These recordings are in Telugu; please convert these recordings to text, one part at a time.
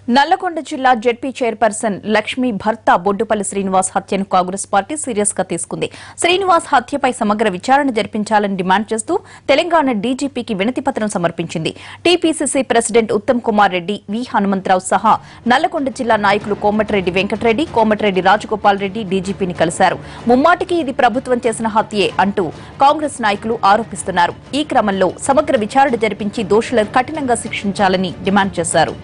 నల్లగొండ జిల్లా జెడ్పీ చైర్పర్సన్ లక్ష్మీ భర్త బొడ్డుపల్లి శ్రీనివాస్ హత్యను కాంగ్రెస్ పార్టీ సీరియస్ గా తీసుకుంది శ్రీనివాస్ హత్యపై సమగ్ర విచారణ జరిపించాలని డిమాండ్ చేస్తూ తెలంగాణ డీజీపీకి వినతి పత్రం సమర్పించింది TPCC president Uttam Kumar Reddy V Hanumantharao సహా నల్లగొండ జిల్లా నాయకులు కోమటిరెడ్డి వెంకటరెడ్డి కోమటిరెడ్డి రాజగోపాల్ రెడ్డి డీజీపీని కలిశారు ముమ్మాటికి ఇది ప్రభుత్వం చేసిన హత్యే అంటూ కాంగ్రెస్ నాయకులు ఆరోపిస్తున్నారు ఈ క్రమంలో సమగ్ర విచారణ జరిపించి దోషులను కఠినంగా శిక్షించాలని డిమాండ్ చేశారు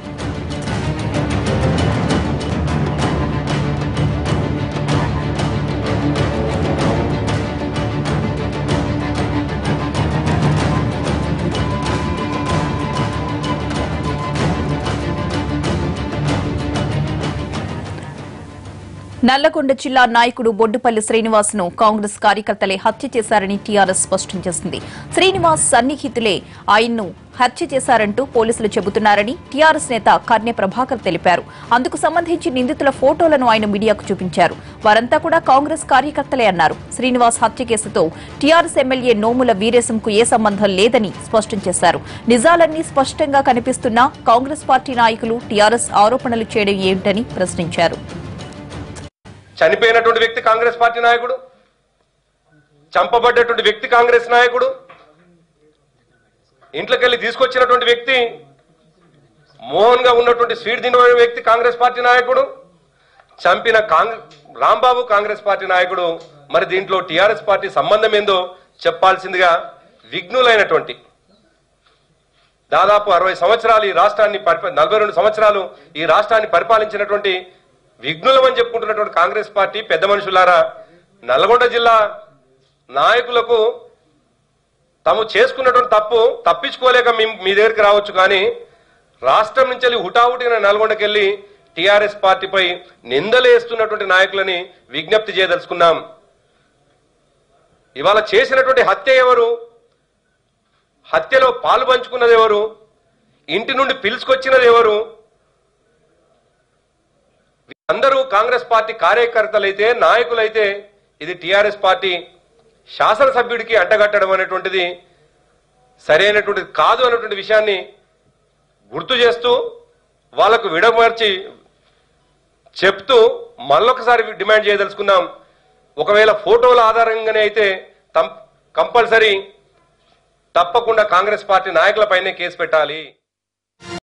నల్లగొండ జిల్లా నాయకుడు బొడ్డుపల్లి శ్రీనివాస్ ను కాంగ్రెస్ కార్యకర్తలే హత్య చేశారని టీఆర్ఎస్ స్పష్టం చేసింది శ్రీనివాస్ సన్నిహితులే ఆయన్ను హత్య చేశారంటూ పోలీసులు చెబుతున్నారని టీఆర్ఎస్ నేత కర్నె ప్రభాకర్ తెలిపారు అందుకు సంబంధించి నిందితుల ఫోటోలను ఆయన మీడియాకు చూపించారు వారంతా కూడా కాంగ్రెస్ కార్యకర్తలే అన్నారు శ్రీనివాస్ హత్య కేసుతో టీఆర్ఎస్ ఎమ్మెల్యే నోముల వీరేశంకు ఏ సంబంధం లేదని స్పష్టం చేశారు నిజాలన్నీ స్పష్టంగా కనిపిస్తున్నా కాంగ్రెస్ పార్టీ నాయకులు టీఆర్ఎస్ ఆరోపణలు చేయడం ఏమిటని ప్రశ్నించారు చనిపోయినటువంటి వ్యక్తి కాంగ్రెస్ పార్టీ నాయకుడు చంపబడ్డటువంటి వ్యక్తి కాంగ్రెస్ నాయకుడు ఇంట్లోకెళ్ళి తీసుకొచ్చినటువంటి వ్యక్తి మోహన్ గా ఉన్నటువంటి స్వీట్ తిన్న వ్యక్తి కాంగ్రెస్ పార్టీ నాయకుడు చంపిన కాంగ్ రాంబాబు కాంగ్రెస్ పార్టీ నాయకుడు మరి దీంట్లో టిఆర్ఎస్ పార్టీ సంబంధం ఏందో చెప్పాల్సిందిగా విఘ్నులైనటువంటి దాదాపు అరవై సంవత్సరాలు ఈ రాష్ట్రాన్ని పరిప నలభై రెండు సంవత్సరాలు ఈ రాష్ట్రాన్ని పరిపాలించినటువంటి విఘ్నులమని చెప్పుకుంటున్నటువంటి కాంగ్రెస్ పార్టీ పెద్ద మనుషులారా నల్గొండ జిల్లా నాయకులకు తాము చేసుకున్నటువంటి తప్పు తప్పించుకోలేక మీ మీ దగ్గరికి రావచ్చు కానీ రాష్ట్రం నుంచి వెళ్ళి హుటాహుటిన నల్గొండకి వెళ్ళి టిఆర్ఎస్ పార్టీపై నిందలేస్తున్నటువంటి నాయకులని విజ్ఞప్తి చేయదలుచుకున్నాం ఇవాళ చేసినటువంటి హత్య ఎవరు హత్యలో పాలు పంచుకున్నది ఎవరు ఇంటి నుండి పిలుచుకొచ్చినది ఎవరు అందరూ కాంగ్రెస్ పార్టీ కార్యకర్తలైతే నాయకులైతే ఇది టిఆర్ఎస్ పార్టీ శాసనసభ్యుడికి అంటగట్టడం అనేటువంటిది సరైనటువంటిది కాదు అనేటువంటి విషయాన్ని గుర్తు చేస్తూ వాళ్లకు విడమర్చి చెప్తూ మళ్ళొకసారి డిమాండ్ చేయదలుచుకున్నాం ఒకవేళ ఫోటోల ఆధారంగానే అయితే కంపల్సరీ తప్పకుండా కాంగ్రెస్ పార్టీ నాయకులపైనే కేసు పెట్టాలి